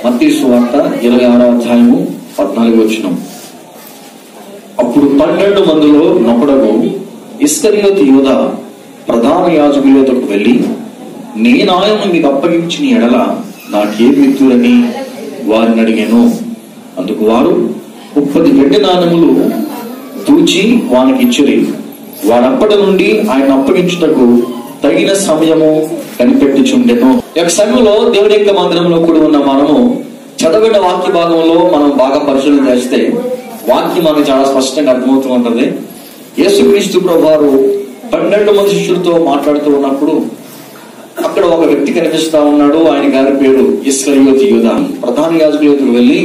మత్తీసు వార్త ఇరవై ఆరో అధ్యాయము పద్నాలుగు వచ్చినాం అప్పుడు పన్నెండు మందిలో నొకడకు ఇస్కరియోతు యోధ ప్రధాన యాజకుల యొద్దకు వెళ్ళి నేనాయను మీకు అప్పగించిన ఎడల నాకేం మిత్రులని వారిని అడిగాను అందుకు వారు ముప్పది వెండి నాణములు తూచి వానికి ఇచ్చిరి వాడప్పటి నుండి ఆయన అప్పగించుటకు తగిన సమయము కనిపెట్టుచుండెను ఈ యొక్క సమయంలో దేవుని యొక్క మందిరంలో కూడి ఉన్న మనము చదవబడిన వాక్య భాగంలో మనం బాగా పరిశీలన చేస్తే వాక్యం మనకు చాలా స్పష్టంగా అర్థమవుతూ ఉంటది యేసుక్రీస్తు ప్రభు వారు పన్నెండు మంది శిష్యులతో మాట్లాడుతూ ఉన్నప్పుడు అక్కడ ఒక వ్యక్తి కనిపిస్తా ఉన్నాడు ఆయన గారి పేరు ఇస్కరియోతి యూద ప్రధాన యాజకులకు వెళ్ళి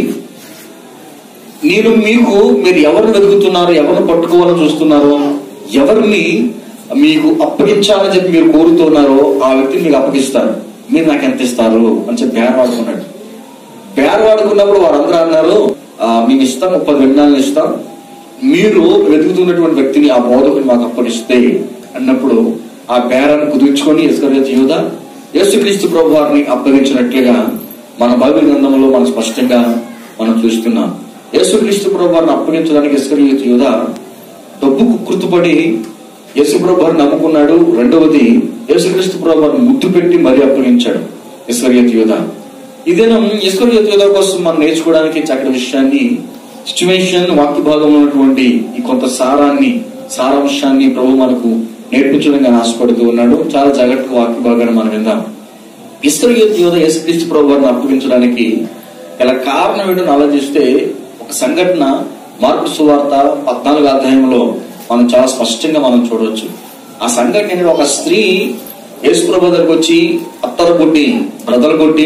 నేను మీకు మీరు ఎవరిని వెతుకుతున్నారో ఎవరిని పట్టుకోవాలని చూస్తున్నారో ఎవరిని మీకు అప్పగించాలని చెప్పి మీరు కోరుతున్నారో ఆ వ్యక్తిని మీకు అప్పగిస్తారు మీరు నాకు ఎంత ఇస్తారు అని చెప్పి బేరవాడుకున్నాడు బేరవాడుకున్నప్పుడు వారందరూ అన్నారు "ఆ, మేము ఇస్తాం ముప్పది వెండాలను ఇస్తాం మీరు వెతుకుతున్నటువంటి వ్యక్తిని ఆ బోధకుని మాకు అప్పగిస్తే అన్నప్పుడు ఆ బేరాన్ని కుదుర్చుకొని ఇస్కరియత్ యూద యేసుక్రీస్తు ప్రభు వారిని అప్పగించినట్లుగా మన బైబిల్ గ్రంథంలో మనం స్పష్టంగా మనం చూస్తున్నాం యేసుక్రీస్తు ప్రభు వారిని అప్పగించడానికి ఇస్కరియత్ యూద డబ్బుకు కృతుపడి యేసు ప్రభు వారిని నమ్ముకున్నాడు రెండవది యేసుక్రీస్తు ప్రభు వారిని ముద్దు పెట్టి మరీ అప్పగించాడు ఇస్కరియత్ యూద ఇదేనా ఇస్కరియత్ యూద కోసం మనం నేర్చుకోవడానికి చక్కటి విషయాన్ని సిచ్యువేషన్ వాక్య భాగంలో ఉన్నటువంటి ఈ కొంత సారాన్ని సారాంశాన్ని ప్రభు మనకు నేర్పించడానికి ఆశపడుతూ ఉన్నాడు చాలా జాగ్రత్తగా వాక్య భాగాన్ని మనం విందాం ఇస్కరియత్ యోధ యేసుక్రీస్తు ప్రభు వారిని అప్పగించడానికి గల కారణం ఏంటని ఆలోచిస్తే ఒక సంఘటన మార్పు సువార్త పద్నాలుగు అధ్యాయంలో మనం చాలా స్పష్టంగా మనం చూడవచ్చు ఆ సంఘటన ఏంటంటే ఒక స్త్రీ యేసు ప్రభు దగ్గరకు వచ్చి అత్తర కొట్టి బ్రదలు కొట్టి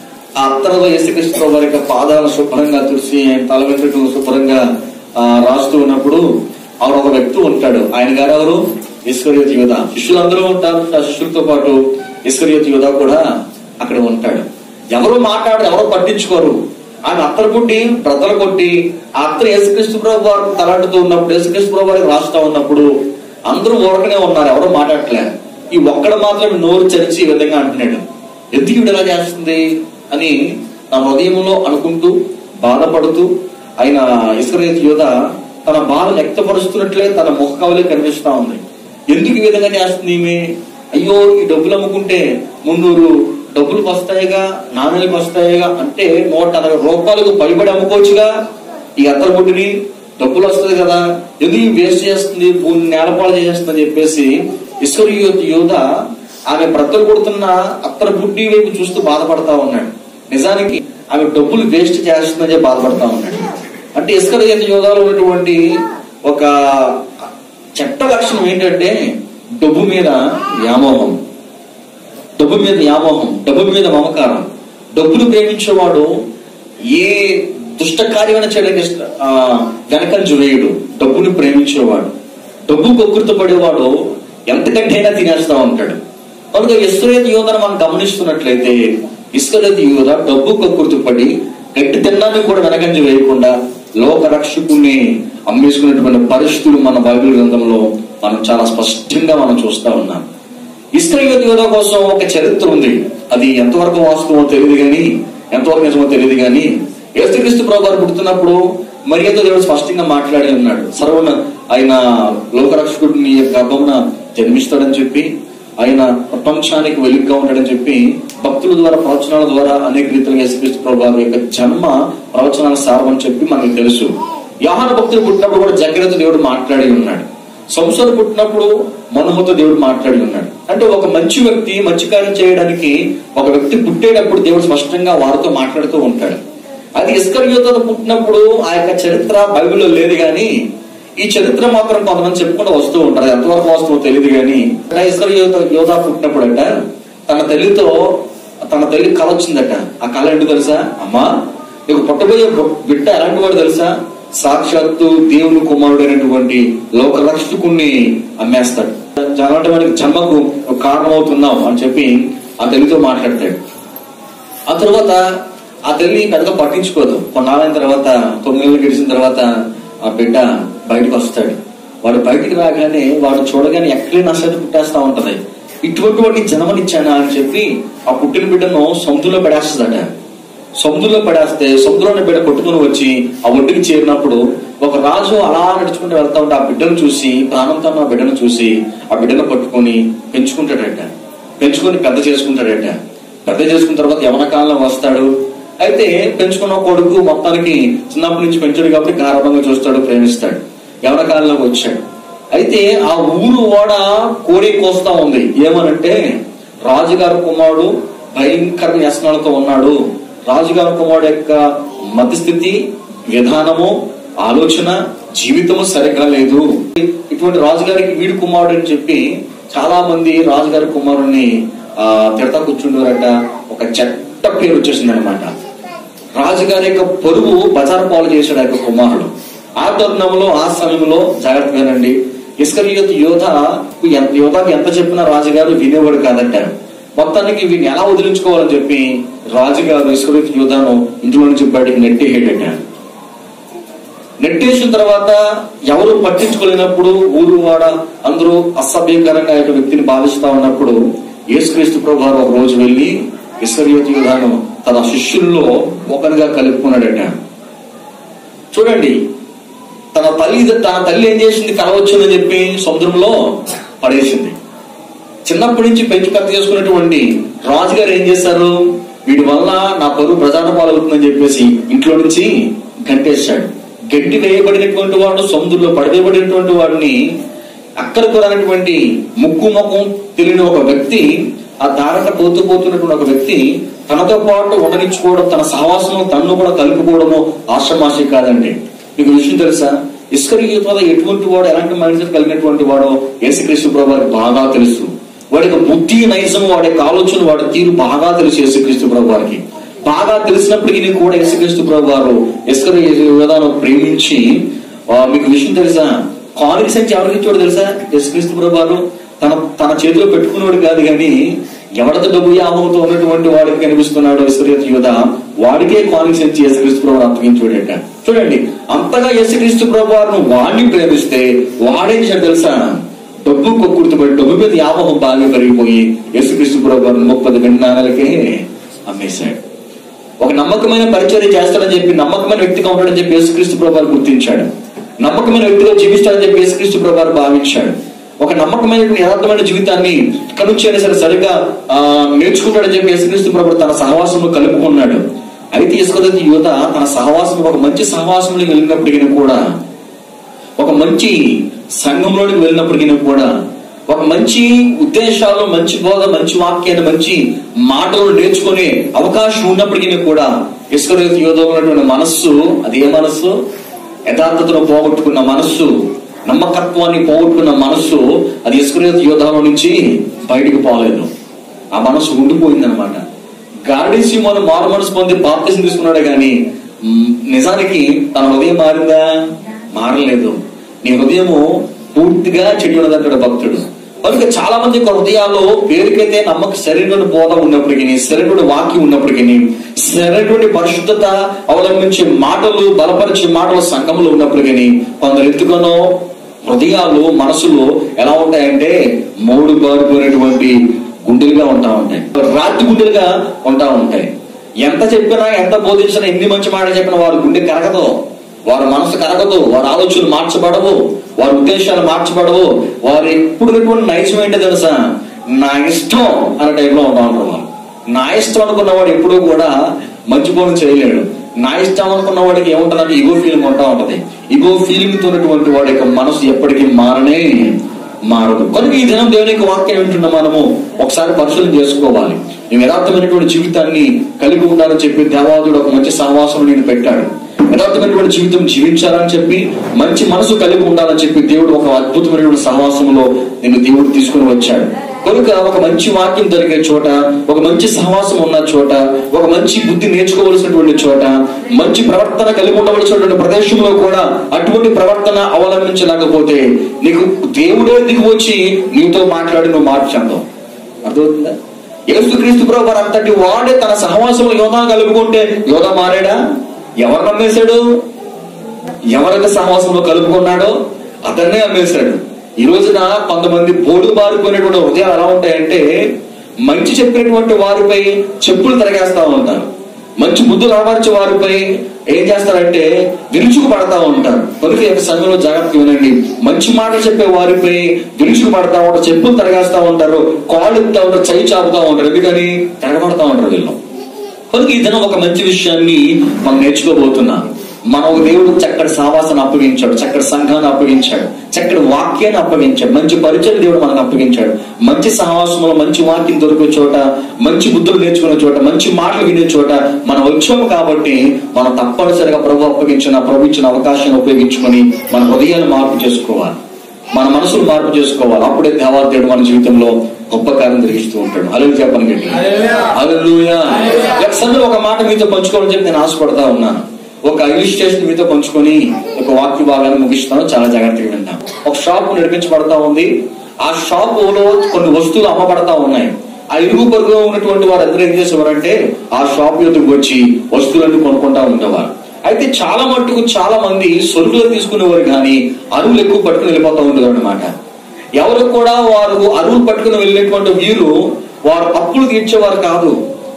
ఆ అత్తరలో యేసుక్రీస్తు ప్రభు వారి యొక్క పాదాలు శుభ్రంగా తుడిసి ఆయన తల వెంట్రుకలు శుభ్రంగా ఆ, రాస్తూ ఉన్నప్పుడు ఆవిడ ఒక వ్యక్తి ఉంటాడు ఆయన గారు ఎవరు ఇస్కరియోతి యోధ శిష్యులందరూ ఉంటారు ఆ శిష్యులతో పాటు ఇస్కరియోతి యోధ కూడా అక్కడ ఉంటాడు ఎవరు మాట్లాడరు ఎవరు పట్టించుకోరు ఆయన అత్తర కొట్టి బ్రతలు కొట్టి ఆ అత్తర యేసుక్రీస్తు ప్రభు వారు తలాడుతూ ఉన్నప్పుడు యేసుక్రీస్తు ప్రభు వారికి రాస్తా ఉన్నప్పుడు అందరూ ఊరకనే ఉన్నారు ఎవరు మాట్లాడట్లే ఈ ఒక్కడ మాత్రం నోరు చరిచి ఈ విధంగా అంటున్నాడు ఎందుకు ఈవిడ ఇలా చేస్తుంది అని నా హృదయంలో అనుకుంటూ బాధపడుతూ ఆయన ఇస్కరేత్ యోధ తన బాధ వ్యక్తపరుస్తున్నట్లే తన ముఖ కవలే కనిపిస్తా ఉంది ఎందుకు ఈ విధంగా చేస్తుంది ఈమె అయ్యో ఈ డబ్బులు అమ్ముకుంటే మున్నూరు డబ్బులు వస్తాయిగా నాణ్యాలకు వస్తాయిగా అంటే నూట అరవై రూపాయలకు పైబడి అమ్ముకోవచ్చుగా ఈ అత్తల బొడ్డుని డబ్బులు వస్తుంది కదా ఎందుకు వేస్ట్ చేస్తుంది భూమి నేలపాలు చేసేస్తుంది అని చెప్పేసి ఇస్కర్ యోధ ఆమె బ్రతలు కొడుతున్న అత్తర బుడ్డి వైపు చూస్తూ బాధపడతా ఉన్నాడు నిజానికి ఆమె డబ్బులు వేస్ట్ చేస్తుందని చెప్పి బాధపడతా ఉన్నాడు అంటే ఇస్కర్ యోధాలో ఉన్నటువంటి ఒక చట్ట లక్షణం ఏంటంటే డబ్బు మీద వ్యామోహం డబ్బు మీద వ్యామోహం డబ్బు మీద మమకారం డబ్బులు ప్రేమించేవాడు ఏ దుష్ట కార్యమైన చేయడానికి ఇష్ట- ఆ, వెనకంజు వేయుడు డబ్బును ప్రేమించేవాడు డబ్బు కొక్కుర్త పడేవాడు ఎంతకంటైనా తినేస్తా ఉంటాడు కనుక ఇస్రేత్ యోధను మనం గమనిస్తున్నట్లయితే ఇస్కరేత్ యోధ డబ్బు కొక్కుర్తి పడి గట్టి తిన్నాన్ని కూడా వెనకంజు వేయకుండా లోక రక్షకుని అమ్మేసుకున్నటువంటి పరిస్థితులు మన బైబిల్ గ్రంథంలో మనం చాలా స్పష్టంగా మనం చూస్తా ఉన్నాం ఇస్రాయేల్ యోధ కోసం ఒక చరిత్ర ఉంది అది ఎంతవరకు వాస్తవమో తెలియదు కానీ ఎంతవరకు నిజమో తెలియదు కానీ యేసుక్రీస్తు ప్రభు వారు పుడుతున్నప్పుడు మరియతో దేవుడు స్పష్టంగా మాట్లాడి ఉన్నాడు సర్వన ఆయన లోకరక్షకుడిని గర్భమున జన్మిస్తాడని చెప్పి ఆయన ప్రపంచానికి వెలుగుగా ఉంటాడని చెప్పి భక్తుల ద్వారా ప్రవచనాల ద్వారా అనేక రీతిలో యేసుక్రీస్తు ప్రభు వారి యొక్క జన్మ ప్రవచనాల సారం అని చెప్పి మనకు తెలుసు యోహాను భక్తులు పుట్టినప్పుడు కూడా జాగ్రత్త దేవుడు మాట్లాడి ఉన్నాడు సంసారం పుట్టినప్పుడు మనోహతో దేవుడు మాట్లాడి ఉన్నాడు అంటే ఒక మంచి వ్యక్తి మంచి కార్యం చేయడానికి ఒక వ్యక్తి పుట్టేటప్పుడు దేవుడు స్పష్టంగా వారితో మాట్లాడుతూ ఉంటాడు అది ఇస్కర్ యోధ పుట్టినప్పుడు ఆ యొక్క చరిత్ర బైబిల్లో లేదు కానీ ఈ చరిత్ర మాత్రం కొంతమంది చెప్పుకుంటూ వస్తూ ఉంటారు అది ఎంతవరకు వస్తుందో తెలియదు కానీ ఇస్కర్ యోధ యోధ పుట్టినప్పుడట తన తల్లితో తన తల్లి కళ వచ్చిందట ఆ కళ ఏంటో తెలుసా అమ్మా నీకు పుట్టబోయే బిడ్డ ఎలాంటి వాడు తెలుసా సాక్షాత్తు దేవుని కుమారుడైనటువంటి లోక రక్షకుణ్ణి అమ్మేస్తాడు అలాంటి వాడికి జన్మకు ఒక కారణమవుతున్నాం అని చెప్పి ఆ తల్లితో మాట్లాడతాడు ఆ తర్వాత ఆ తల్లి పెద్దగా పట్టించుకోదు కొన్నాళ్ళైన తర్వాత తొమ్మిది నెలలు గడిచిన తర్వాత ఆ బిడ్డ బయటకు వస్తాడు వాడు బయటికి రాగానే వాడు చూడగానే ఎక్కడే నష్టం పుట్టేస్తా ఉంటది ఇటువంటి వాడిని జన్మనిచ్చానా అని చెప్పి ఆ పుట్టిన బిడ్డను సొంతలో పెడేస్తుందట సముద్రంలో పడేస్తే సముద్రంలో బిడ్డ కొట్టుకుని వచ్చి ఆ ఒడ్డుకి చేరినప్పుడు ఒక రాజు అలా నడుచుకుంటూ వెళ్తా ఉంటే ఆ బిడ్డను చూసి ప్రాణంతో ఉన్న ఆ బిడ్డను చూసి ఆ బిడ్డను పట్టుకొని పెంచుకుంటాడట పెంచుకొని పెద్ద చేసుకుంటాడట పెద్ద చేసుకున్న తర్వాత యవన కాలంలో వస్తాడు అయితే పెంచుకున్న కొడుకు మొత్తానికి చిన్నప్పటి నుంచి పెంచాడు కాబట్టి గారభంగా చూస్తాడు ప్రేమిస్తాడు యవన కాలంలోకి వచ్చాడు అయితే ఆ ఊరు ఓడ కోడి కోస్తా ఉంది ఏమనంటే రాజుగారి కుమారుడు భయంకర వ్యసనాలతో ఉన్నాడు రాజుగారి కుమారుడు యొక్క మతిస్థితి విధానము ఆలోచన జీవితము సరిగ్గా లేదు ఇటువంటి రాజుగారికి వీడు కుమారుడు అని చెప్పి చాలా మంది రాజుగారి కుమారుడిని ఆ తిడతా కూర్చుంటారట ఒక చెట్ట పేరు వచ్చేసింది అనమాట రాజుగారి యొక్క పొరుగు బజార్ పాలు చేశాడు ఆ యొక్క కుమారుడు ఆ తరుణంలో ఆ సమయంలో జాగ్రత్త వినండి ఇస్కరియోత్ యోధ యోధకి ఎంత చెప్పినా రాజుగారు వినేవాడు కాదంటారు మొత్తానికి వీడిని ఎలా వదిలించుకోవాలని చెప్పి రాజుగారు ఇస్కరియోత్ యోధను ఇంట్లో నుంచి బయటికి నెట్టేయడట నెట్టేసిన తర్వాత ఎవరు పట్టించుకోలేనప్పుడు ఊరు వాడ అందరూ అసభ్యకరంగా యొక్క వ్యక్తిని భావిస్తా ఉన్నప్పుడు యేసుక్రీస్తు ప్రభు వారు ఒక రోజు వెళ్లి ఇస్కరియోత్ యోధాను తన శిష్యుల్లో ఒకరిగా కలుపుకున్నాడట చూడండి తన తల్లి తన తల్లి ఏం చేసింది కలవచ్చునని చెప్పి సముద్రంలో పడేసింది చిన్నప్పటి నుంచి పెంచి పెద్ద చేసుకున్నటువంటి రాజుగారు ఏం చేశారు వీడి వల్ల నా పరువు ప్రజాట పాలవుతుందని చెప్పేసి ఇంట్లో నుంచి గంటేశాడు గడ్డి వేయబడినటువంటి వాడు సముద్రంలో పడవేయబడినటువంటి వాడిని అక్కడికి రానటువంటి ముక్కు ముఖం తెలియని ఒక వ్యక్తి ఆ దారట పోతూ పోతున్నటువంటి ఒక వ్యక్తి తనతో పాటు ఉండనిచ్చుకోవడం తన సహవాసము తన్ను కూడా కలుపుకోవడము ఆశ్రమాషి కాదండి మీకు విషయం తెలుసా ఇస్కరి వల్ల ఎటువంటి వాడు ఎలాంటి మైండ్ సెట్ కలిగినటువంటి వాడో యేసుక్రీస్తు ప్రభు వారికి బాగా తెలుసు వాడి యొక్క బుద్ధి నైజం వాడి యొక్క ఆలోచన వాడి తీరు బాగా తెలుసు యేసుక్రీస్తు ప్రభు వారికి బాగా తెలిసినప్పటికీ కూడా యేసుక్రీస్తు ప్రభు వారు ఇస్కరి యోధాను ప్రేమించి ఆ, మీకు విషయం తెలుసా కానిక్స్ అంటే ఎవరికి ఇచ్చాడు తెలుసా యేసుక్రీస్తు ప్రభు వారు తన తన చేతిలో పెట్టుకున్నవాడు కాదు కానీ ఎవరితో డబ్బు యాభంతో ఉన్నటువంటి వాడికి కనిపిస్తున్నాడు ఇస్కరియత్ యువత వాడికే కానిక్స్ ఇచ్చి యేసుక్రీస్తు ప్రభు అప్పగించాడట చూడండి అంతగా యేసుక్రీస్తు ప్రభు వారిని వాడిని ప్రేమిస్తే వాడేం చేశాడు తెలుసా డబ్బు కొక్కుడుతుబడి డబ్బు మీద యాభం బాగా పెరిగిపోయి యేసుక్రీస్తు ప్రభు వారిని ముప్పది విన్నాలకే అమ్మేశాడు ఒక నమ్మకమైన పరిచర్య చేస్తాడని చెప్పి నమ్మకమైన వ్యక్తిగా ఉంటాడని చెప్పి యేసుక్రీస్తు ప్రభు వారు గుర్తించాడు నమ్మకమైన వ్యక్తిగా జీవిస్తాడని చెప్పి యేసుక్రీస్తు ప్రభు వారు భావించాడు ఒక నమ్మకమైన యథార్థమైన జీవితాన్ని ఇక్కడ నుంచి అయినా సరే సరిగా ఆ, నేర్చుకుంటాడని చెప్పి యేసుక్రీస్తు ప్రభు తన సహవాసంలో కలుపుకున్నాడు అయితే ఇసుకదతి యువత తన సహవాసం ఒక మంచి సహవాసంలోకి వెళ్ళినప్పటికీ కూడా ఒక మంచి సంఘంలోనికి వెళ్ళినప్పటికీ కూడా ఒక మంచి ఉద్దేశాలు మంచి బోధ మంచి వాక్యాన్ని మంచి మాటలు నేర్చుకునే అవకాశం ఉన్నప్పటికీ కూడా ఇసుక యోధంలో ఉన్నటువంటి మనస్సు అదే మనస్సు యథార్థతను పోగొట్టుకున్న మనస్సు నమ్మకత్వాన్ని పోగొట్టుకున్న మనస్సు అది ఇసుక యోధంలో నుంచి బయటికి పోలేదు ఆ మనస్సు ఉండిపోయిందనమాట గాడి సింహను మారు మనసు పొంది బాప్తిసం తీసుకున్నాడే గాని మ్, నిజానికి తన హృదయం మారిందా మారలేదు నీ హృదయము పూర్తిగా చెడు ఉన్నదంటాడు భక్తుడు కనుక చాలా మంది యొక్క హృదయాల్లో పేరుకైతే నమ్మక సరైనటువంటి బోధ ఉన్నప్పటికీ సరైనటువంటి వాక్యం ఉన్నప్పటికీ సరైనటువంటి పరిశుద్ధత అవలంబించే మాటలు బలపరిచే మాటలు సంఘంలో ఉన్నప్పటికీ కొందరు ఎత్తుకనో హృదయాలు మనసులు ఎలా ఉంటాయంటే మూడు బారిపోయినటువంటి గుండెలుగా ఉంటా ఉంటాయి రాతి గుండెలుగా ఉంటా ఉంటాయి ఎంత చెప్పినా ఎంత బోధించినా ఎన్ని మంచి మాటలు చెప్పినా వారి గుండె కరగదు వారి మనసు కరగదు వారి ఆలోచనలు మార్చబడవు వారి ఉద్దేశాలు మార్చబడవు వారు ఎప్పుడు ఉన్నటువంటి నైజం ఏంటో తెలుసా నా ఇష్టం అనే టైంలో ఉంటా ఉంటారు వాళ్ళు నా ఇష్టం అనుకున్న వాడు ఎప్పుడూ కూడా మంచి పనులు చేయలేడు నా ఇష్టం అనుకున్న వాడికి ఏముంటుందంటే ఇగో ఫీలింగ్ ఉంటా ఉంటది ఇగో ఫీలింగ్ తో ఉన్నటువంటి వాడి యొక్క మనసు ఎప్పటికీ మారనే మారదు కనుక ఈ దినం దేవుని యొక్క వాక్యం వింటున్న మనము ఒకసారి పరిశీలన చేసుకోవాలి మేము యథార్థమైనటువంటి జీవితాన్ని కలిగి ఉండాలని చెప్పి దేవాదుడు ఒక మంచి సహవాసం నేను పెట్టాడు యథార్థమైనటువంటి జీవితం జీవించాలని చెప్పి మంచి మనసు కలిగి ఉండాలని చెప్పి దేవుడు ఒక అద్భుతమైనటువంటి సహవాసంలో నేను దేవుడు తీసుకుని వచ్చాడు కనుక ఒక మంచి వాక్యం జరిగే చోట ఒక మంచి సహవాసం ఉన్న చోట ఒక మంచి బుద్ధి నేర్చుకోవలసినటువంటి చోట మంచి ప్రవర్తన కలిగి ఉండవలసినటువంటి ప్రదేశంలో కూడా అటువంటి ప్రవర్తన అవలంబించలేకపోతే నీకు దేవుడే దిగి వచ్చి నీతో మాట్లాడి నువ్వు మార్పు చెందవు అర్థమవుతుందా యేసుక్రీస్తు ప్రభు వారు అంతటి వాడే తన సహవాసంలో యోధా కలుపుకుంటే యోధా మారాడా ఎవరు నమ్మేశాడు ఎవరైతే సహవాసంలో కలుపుకున్నాడో అతన్నే అమ్మేశాడు ఈ రోజున కొంతమంది బోడు బారిపోయినటువంటి హృదయాలు ఎలా ఉంటాయంటే మంచి చెప్పినటువంటి వారిపై చెప్పులు తిరగేస్తా ఉంటారు మంచి బుద్ధులు అమర్చే వారిపై ఏం చేస్తారంటే విరుచుకు పడతా ఉంటారు కనుక ఈ యొక్క సమయంలో జాగ్రత్త వినండి మంచి మాట చెప్పే వారిపై విరుచుకు పడతా ఉంటారు చెప్పులు తరగేస్తా ఉంటారు కాళ్ళు ఎత్తుతా ఉంటారు చై చాపుతా ఉంటారు ఎందుకని తిరగబడతా ఉంటారు వీళ్ళు కనుక ఈ దినం ఒక మంచి విషయాన్ని మనం నేర్చుకోబోతున్నాం మన ఒక దేవుడు చక్కటి సావాసాన్ని అప్పగించాడు చక్కటి సంఘాన్ని అప్పగించాడు చక్కటి వాక్యాన్ని అప్పగించాడు మంచి పరిచయం దేవుడు మనకు అప్పగించాడు మంచి సహవాసంలో మంచి వాక్యం దొరికే చోట మంచి బుద్ధులు నేర్చుకునే చోట మంచి మాటలు వినే చోట మనం వచ్చాము కాబట్టి మనం తప్పనిసరిగా ప్రభు అప్పగించిన ప్రభు ఇచ్చిన అవకాశాన్ని ఉపయోగించుకొని మన హృదయాన్ని మార్పు చేసుకోవాలి మన మనసును మార్పు చేసుకోవాలి అప్పుడే దేవాదేవుడు మన జీవితంలో గొప్ప కార్యం జరిగిస్తూ ఉంటాడు అలా చెప్పని గట్టి హల్లెలూయా సందులో ఒక మాట మీతో పంచుకోవాలని చెప్పి నేను ఆశపడతా ఉన్నాను ఒక ఇలిస్ట్రేషన్ మీతో పంచుకొని ఒక వాక్య భాగాన్ని ముగిస్తాను చాలా జాగ్రత్తగా వింటాం ఒక షాప్ నడిపించబడతా ఉంది ఆ షాప్ లో కొన్ని వస్తువులు అమ్మబడతా ఉన్నాయి ఆ ఇరుగు పొరుగు ఉన్నటువంటి వారు అందరూ ఏం చేసేవారంటే ఆ షాప్ యొక్కకు వచ్చి వస్తువులన్నీ కొనుక్కుంటా ఉండేవారు అయితే చాలా మట్టుకు చాలా మంది సరుకులు తీసుకునేవారు కానీ అరువులు ఎక్కువ పట్టుకుని వెళ్ళిపోతూ ఉండేవారు అనమాట ఎవరు కూడా వారు అరువులు పట్టుకుని వెళ్ళేటువంటి వీరు వారు అప్పులు తీర్చేవారు కాదు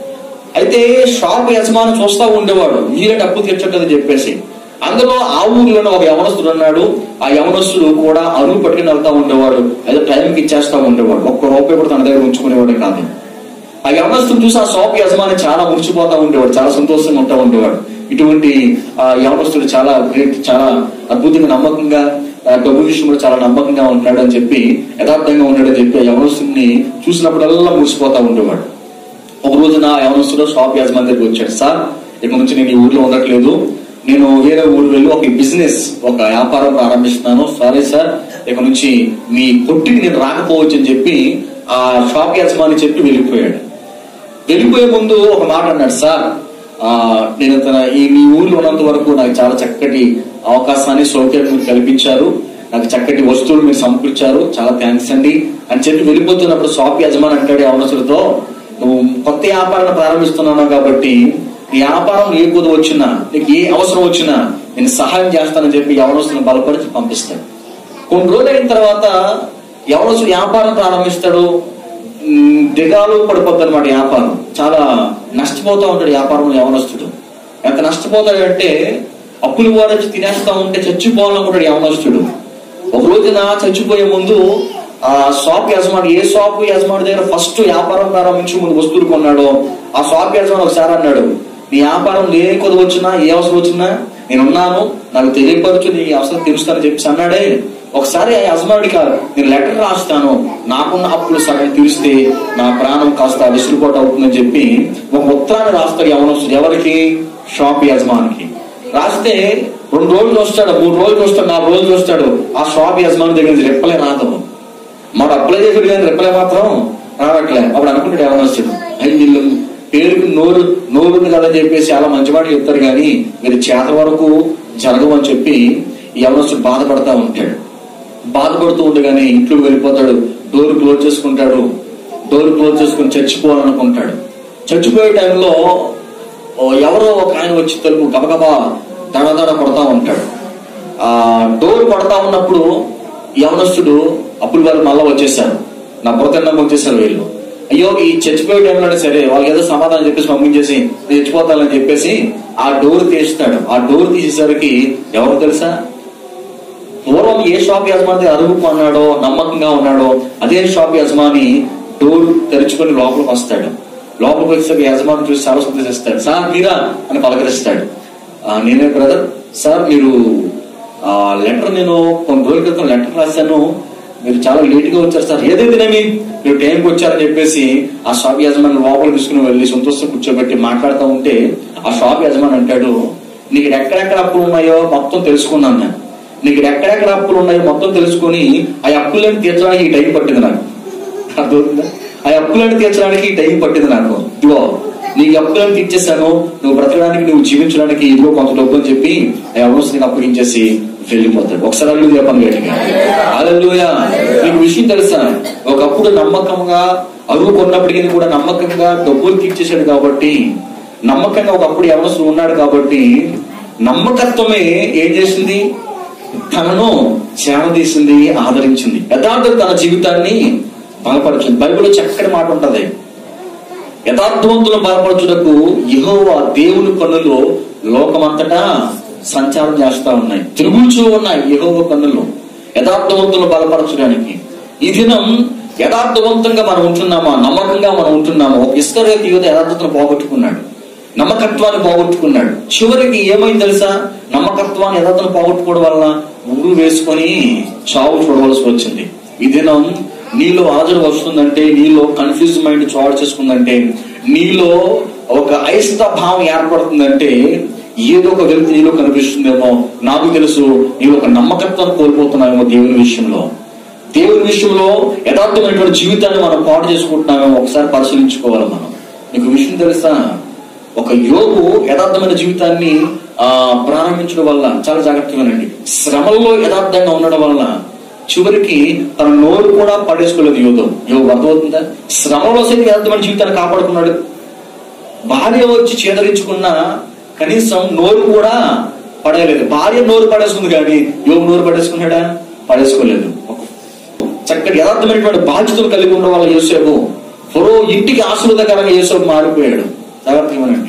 అయితే షాప్ యజమాని చూస్తా ఉండేవాడు వీరంటే అప్పు తీర్చట్లేదని చెప్పేసి అందులో ఆ ఊర్లోనే ఒక యవనస్తుడు ఉన్నాడు ఆ యవనస్తుడు కూడా అరువు పట్టుకుని వెళ్తా ఉండేవాడు అయితే టైంకి ఇచ్చేస్తా ఉండేవాడు ఒక్క రూపాయి కూడా తన దగ్గర ఉంచుకునేవాడు కాదు ఆ యవనస్తుడు చూసి ఆ షాప్ యజమాని చాలా మురిచిపోతా ఉండేవాడు చాలా సంతోషంగా ఉంటా ఉండేవాడు ఇటువంటి ఆ యవనస్తుడు చాలా గ్రేట్ చాలా అద్భుతంగా నమ్మకంగా ఆ డబ్బు విషయంలో చాలా నమ్మకంగా ఉంటాడు అని చెప్పి యథార్థంగా ఉన్నాడని చెప్పి ఆ యవనస్తుడిని చూసినప్పుడల్లా మురిసిపోతా ఉండేవాడు ఒక రోజున యవనస్తుడు షాప్ యజమాని దగ్గరికి వచ్చాడు సార్ ఇక్కడ నుంచి నేను ఈ ఊర్లో ఉండట్లేదు నేను వేరే ఊరు వెళ్ళి ఒక బిజినెస్ ఒక వ్యాపారం ప్రారంభిస్తున్నాను సారీ సార్ ఇక్కడ నుంచి మీ కొట్టికి నేను రాకపోవచ్చు అని చెప్పి ఆ షాప్ యజమాని చెప్పి వెళ్ళిపోయాడు వెళ్ళిపోయే ముందు ఒక మాట అన్నాడు సార్ ఆ, నేను తన ఈ మీ ఊర్లో ఉన్నంత వరకు నాకు చాలా చక్కటి అవకాశాన్ని సౌకర్యం మీరు కల్పించారు నాకు చక్కటి వస్తువులు మీరు సమకూర్చారు చాలా థ్యాంక్స్ అండి అని చెప్పి వెళ్ళిపోతున్నప్పుడు షాప్ యజమాని అంటాడు అవసరంతో నువ్వు కొత్త వ్యాపారాన్ని ప్రారంభిస్తున్నావు కాబట్టి నీ వ్యాపారం ఏ కొద్ది వచ్చినా నీకు ఏ అవసరం వచ్చినా నేను సహాయం చేస్తానని చెప్పి యవనస్తులను బలపరిచి పంపిస్తాడు కొన్ని రోజులు అయిన తర్వాత యవనస్తుడు వ్యాపారం ప్రారంభిస్తాడు ఉమ్, దిగాలు పడిపోద్ది అనమాట వ్యాపారం చాలా నష్టపోతూ ఉంటాడు వ్యాపారంలో యవనస్తుడు ఎంత నష్టపోతాడంటే అప్పులు వాడొచ్చి తినేస్తా ఉంటే చచ్చిపోవాలనుకుంటాడు యవనస్తుడు ఒక రోజున చచ్చిపోయే ముందు ఆ షాప్ యజమాని ఏ షాప్ యజమాని దగ్గర ఫస్ట్ వ్యాపారం ప్రారంభించి ముందు వస్తువులు కొన్నాడో ఆ షాప్ యజమాని ఒకసారి అన్నాడు నీ వ్యాపారం ఏ కొద్ది వచ్చినా ఏ అవసరం వచ్చినా నేను ఉన్నాను నాకు తెలియపరచు నీ అవసరం తెలుస్తానని చెప్పి అన్నాడే ఒకసారి ఆ యజమానుడికి నేను లెటర్ రాస్తాను నాకున్న అప్పులు సగం తీరిస్తే నా ప్రాణం కాస్త విసులుకోట అవుతుందని చెప్పి ఒక ఉత్తరాన్ని రాస్తాడు యవనస్తుడు ఎవరికి షాప్ యజమానికి రాస్తే రెండు రోజులు వస్తాడు మూడు రోజులు వస్తాడు నాలుగు రోజులు వస్తాడు ఆ షాప్ యజమాని దగ్గర నుంచి రెప్పలే రాదు మరి అప్లై చేసాడు కానీ రెప్పలే మాత్రం రావట్లే అప్పుడు అనుకుంటాడు యవనస్తుడు అయ్యి వీళ్ళు పేరుకి నోరు నోరు ఉంది కదా అని చెప్పేసి చాలా మంచి మాట చెప్తారు కానీ మీరు చేత వరకు జరగవు అని చెప్పి ఈ యవనస్తుడు బాధపడతా ఉంటాడు బాధపడుతూ ఉండగానే ఇంట్లోకి వెళ్ళిపోతాడు డోర్ క్లోజ్ చేసుకుంటాడు డోర్ క్లోజ్ చేసుకుని చచ్చిపోవాలనుకుంటాడు చచ్చిపోయే టైంలో ఓ ఎవరో ఒక ఆయన వచ్చి తలుపు గబగబా దడదడ కొడతా ఉంటాడు ఆ డోర్ కొడతా ఉన్నప్పుడు యవనస్తుడు అప్పుడు వాళ్ళు మళ్ళా వచ్చేసారు నా బురదన్నం వచ్చేసారు వీళ్ళు అయ్యో ఈ చచ్చిపోయే టైంలోనే సరే వాళ్ళకి ఏదో సమాధానం చెప్పేసి పంపించేసి నేను చచ్చిపోతానని చెప్పేసి ఆ డోర్ తీస్తాడు ఆ డోర్ తీసేసరికి ఎవరు తెలుసా పూర్వం ఏ షాప్ యజమాని అరుగు కొన్నాడో నమ్మకంగా ఉన్నాడో అదే షాప్ యజమాని డోర్ తెరుచుకొని లోపలికి వస్తాడు లోపలికి వచ్చేసరికి యజమాని చూసి చాలా సంతోషిస్తాడు సార్ మీరా అని పలకరిస్తాడు "ఆ, నేనే బ్రదర్ సార్ మీరు ఆ లెటర్ నేను కొన్ని రోజుల క్రితం లెటర్ రాశాను మీరు చాలా లేట్ గా వచ్చారు సార్ ఏదైతేనేమి మీరు టైంకి వచ్చారని చెప్పేసి ఆ షాప్ యజమాని లోపల తీసుకుని వెళ్ళి సంతోషం కూర్చోబెట్టి మాట్లాడుతూ ఉంటే ఆ షాప్ యజమాని అంటాడు నీకు ఎక్కడెక్కడ అప్పులు ఉన్నాయో మొత్తం తెలుసుకున్నాను నేను నీకు ఎక్కడెక్కడ అప్పులు ఉన్నాయో మొత్తం తెలుసుకొని ఆ అప్పులను తీర్చడానికి ఈ టైం పట్టింది నాకు అర్థమవుతుందా ఆ అప్పులను తీర్చడానికి ఈ టైం పట్టింది నాకు ఇదిగో నీకు అప్పులను తీర్చేశాను నువ్వు బ్రతకడానికి నువ్వు జీవించడానికి ఇదిగో కొంత డబ్బు అని చెప్పి ఆ అవసరం అప్పగించేసి వెళ్ళిపోతాడు ఒకసారి అల్లు చెప్పండి గట్టిగా అలలుయా నీకు విషయం తెలుసా ఒకప్పుడు నమ్మకంగా అరువు కొన్నప్పటికీ కూడా నమ్మకంగా డబ్బులు తీర్చేశాడు కాబట్టి నమ్మకంగా ఒకప్పుడు ఎవరసు ఉన్నాడు కాబట్టి నమ్మకత్వమే ఏం చేసింది తనను చేరదీసింది ఆదరించింది యథార్థం తన జీవితాన్ని బలపరిచింది బైబిల్లో చక్కటి మాట ఉంటది యథార్థవంతులను బలపరచుటకు యెహోవా దేవుని కన్నులో లోకమంతటా సంచారం చేస్తా ఉన్నాయి తిరుగుచూ ఉన్నాయి యెహోవా కన్నులు యథార్థవంతులను బలపరచడానికి ఈ దినం యథార్థవంతంగా మనం ఉంటున్నామా నమ్మకంగా మనం ఉంటున్నామా ఒక ఇస్కరేత యువత యథార్థతను పోగొట్టుకున్నాడు నమ్మకత్వాన్ని పోగొట్టుకున్నాడు చివరికి ఏమైంది తెలుసా నమ్మకత్వాన్ని యథార్థను పోగొట్టుకోవడం వల్ల ఊరు వేసుకొని చావు చూడవలసి వచ్చింది ఈ దినం నీలో హాజరు వస్తుందంటే నీలో కన్ఫ్యూజ్ మైండ్ చోటు చేసుకుందంటే నీలో ఒక అయిష్ట భావం ఏర్పడుతుందంటే ఏదో ఒక వ్యక్తి నీలో కనిపిస్తుందేమో నాకు తెలుసు నీవు ఒక నమ్మకత్వాన్ని కోల్పోతున్నావేమో దేవుని విషయంలో దేవుని విషయంలో యథార్థమైనటువంటి జీవితాన్ని మనం పాటు చేసుకుంటున్నామేమో ఒకసారి పరిశీలించుకోవాలి మనం నీకు విషయం తెలుసా ఒక యోగు యథార్థమైన జీవితాన్ని ఆ ప్రారంభించడం వల్ల చాలా జాగ్రత్తగా వినండి శ్రమల్లో యథార్థంగా ఉండడం వల్ల చివరికి తన నోరు కూడా పడేసుకోలేదు యోగం యోగం అర్థమవుతుందా శ్రమలో సైతం యథార్థమైన జీవితాన్ని కాపాడుకున్నాడు భార్య వచ్చి చేదరించుకున్న కనీసం నోరు కూడా పడేయలేదు భార్య నోరు పడేసుకుంది కానీ యోగు నోరు పడేసుకున్నాడా పడేసుకోలేదు ఒక చక్కటి యథార్థమైనటువంటి బాధ్యతలు కలిగి ఉండడం వల్ల యోసేపు ఫరో ఇంటికి ఆశీర్వాదకరంగా యోసేపు మారిపోయాడు జాగ్రత్తగా వినండి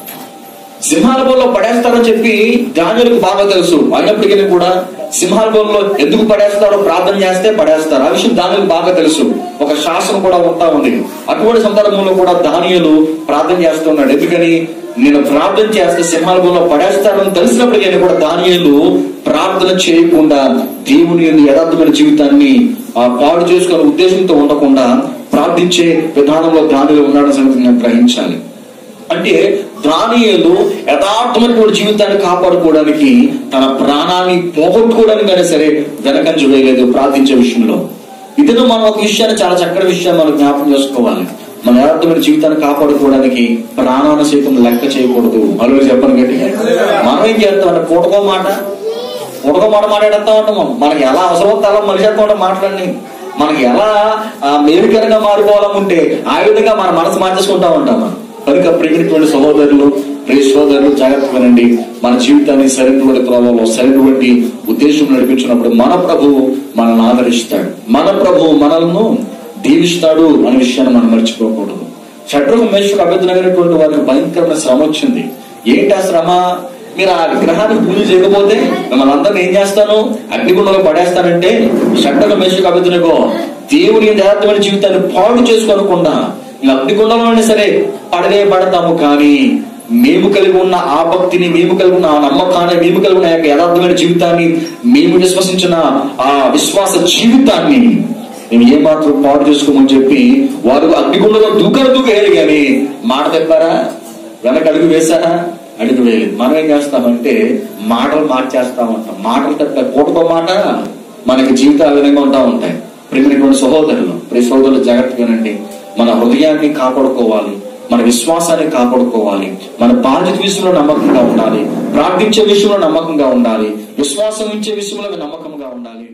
సింహాల బోల్లో పడేస్తారని చెప్పి ధాన్యులకు బాగా తెలుసు అయినప్పటికీ కూడా సింహాల బోల్లో ఎందుకు పడేస్తారో ప్రార్థన చేస్తే పడేస్తారు ఆ విషయం ధాన్యులకు బాగా తెలుసు ఒక శాసనం కూడా ఉంటా ఉంది అటువంటి సందర్భంలో కూడా ధాన్యులు ప్రార్థన చేస్తున్నాడు ఎందుకని నేను ప్రార్థన చేస్తే సింహాల బోల్లో పడేస్తారని తెలిసినప్పటికీ కూడా ధాన్యులు ప్రార్థన చేయకుండా దేవుని యందు యథార్థమైన జీవితాన్ని ఆ పాడు చేసుకునే ఉద్దేశంతో ఉండకుండా ప్రార్థించే విధానంలో ధాన్యులు ఉన్నాడన్న సంగతి నేను గ్రహించాలి అంటే దానియేలు యథార్థమైనటువంటి జీవితాన్ని కాపాడుకోవడానికి తన ప్రాణాన్ని పోగొట్టుకోవడానికైనా సరే వెనకంజ వేయలేదు ప్రార్థించే విషయంలో ఇదిలో మనం ఒక విషయాన్ని చాలా చక్కటి విషయాన్ని మనం జ్ఞాపకం చేసుకోవాలి మన యథార్థమైన జీవితాన్ని కాపాడుకోవడానికి ప్రాణాన్ని సైతం లెక్క చేయకూడదు అలుగు చెప్పను గట్టిగా మనం ఏం చేస్తాం అంటే పూటకో మాట పూటకో మాట మాట్లాడేస్తా ఉంటాం మనకి ఎలా అవసరం అలా మనిషి ఉంటాం మాట్లాడి మనకి ఎలా ఆ, మేలుకరంగా మారిపోవాలనుకుంటే ఆ విధంగా మన మనసు మార్చేసుకుంటా ఉంటాం మనం కనుక ప్రియమైనటువంటి సహోదరులు ప్రియ సోదరులు జాగ్రత్త వినండి మన జీవితాన్ని సరైనటువంటి ప్రభావం సరైనటువంటి ఉద్దేశం నడిపించినప్పుడు మన ప్రభువు మనల్ని ఆదరిస్తాడు మన ప్రభువు మనల్ని దీవిస్తాడు అనే విషయాన్ని మనం మర్చిపోకూడదు షడ్రుకు మేషకు అభ్యర్థనమైనటువంటి వారికి భయంకరమైన శ్రమ వచ్చింది ఏంటి ఆ శ్రమ మీరు ఆ విగ్రహానికి పూజ చేయకపోతే మిమ్మల్ని అందరిని ఏం చేస్తాను అగ్నిగుండంలో పడేస్తానంటే షడ్డకు మేషకు అభ్యర్థనకో దేవుని యథార్థమైన జీవితాన్ని పాడు చేసుకోనకుండా ఇంకా అగ్నిగుండంలోనే సరే పడదే పడతాము కానీ మేము కలిగి ఉన్న ఆ భక్తిని మేము కలిగి ఉన్న ఆ నమ్మకాన్ని మేము కలిగి ఉన్న ఆ యొక్క యథార్థమైన జీవితాన్ని మేము విశ్వసించిన ఆ విశ్వాస జీవితాన్ని మేము ఏమాత్రం పాడు చేసుకోమని చెప్పి వారు అగ్నిగుండంలో దూకరు దూకేయాలి కానీ మాట తెప్పారా వెనక అడుగు వేశారా అడుగు వేయలేదు మనం ఏం చేస్తామంటే మాటలు మార్చేస్తా ఉంటాం మాటలు తప్ప పూటకో మాట మనకి జీవితాలు ఆ విధంగా ఉంటా ఉంటాయి ప్రియమైనటువంటి సహోదరులు ప్రియ సహోదరులు జాగ్రత్తగానండి మన హృదయాన్ని కాపాడుకోవాలి మన విశ్వాసాన్ని కాపాడుకోవాలి మన బాధ్యత విషయంలో నమ్మకంగా ఉండాలి ప్రార్థించే విషయంలో నమ్మకంగా ఉండాలి విశ్వాసం ఇచ్చే విషయంలో నమ్మకంగా ఉండాలి